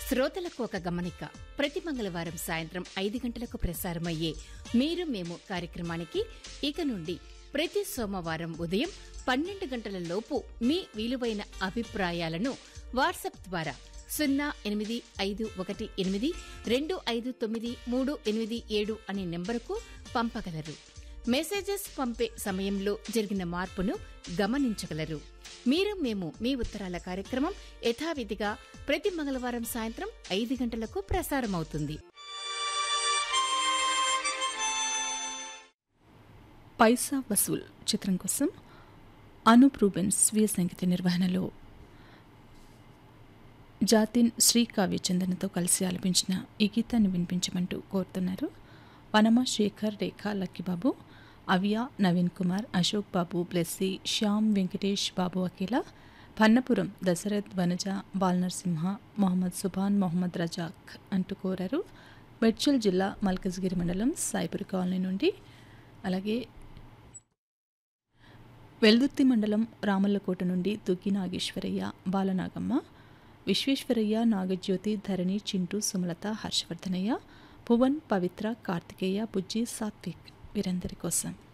శ్రోతలకు ఒక గమనిక ప్రతి మంగళవారం సాయంత్రం ఐదు గంటలకు ప్రసారమయ్యే మీరు మేము కార్యక్రమానికి ఇక నుండి ప్రతి సోమవారం ఉదయం పన్నెండు గంటల లోపు మీ విలువైన అభిప్రాయాలను వాట్సాప్ ద్వారా సున్నా ఎనిమిది ఐదు ఒకటి ఎనిమిది రెండు ఐదు తొమ్మిది మూడు ఎనిమిది ఏడు అనే నెంబరుకు పంపగలరు మెసేజెస్ పంపే సమయంలో జరిగిన మార్పును గమనించగలరు మీరు మేము మీ ఉత్తరాల కార్యక్రమం యథావిధిగా ప్రతి మంగళవారం సాయంత్రం ఐదు గంటలకు ప్రసారమవుతుంది పైసా వసూల్ చిత్రం కోసం అనూప్ రూబెన్ స్వీయ సంగీత నిర్వహణలో జాతిన్ శ్రీ కావ్యచందనతో కలిసి ఆలపించిన ఈ గీతాన్ని వినిపించమంటూ కోరుతున్నారు వనమ శేఖర్ రేఖ లక్కిబాబు అవ్య నవీన్ కుమార్ అశోక్ బాబు బ్లెస్సీ శ్యామ్ వెంకటేష్ బాబు అఖిల భన్నపురం దశరథ్ వనజ బాలనరసింహ మొహమ్మద్ సుభాన్ మొహమ్మద్ రజాక్ అంటూ కోరారు మెడ్చల్ జిల్లా మల్కజ్గిరి మండలం సాయిపురి కాలనీ నుండి అలాగే వెల్దుర్తి మండలం రామల్లకోట నుండి దుగ్గి నాగేశ్వరయ్య బాలనాగమ్మ విశ్వేశ్వరయ్య నాగజ్యోతి ధరణి చింటూ సుమలత హర్షవర్ధనయ్య భువన్ పవిత్ర కార్తికేయ బుజ్జి సాత్విక్ వీరందరి కోసం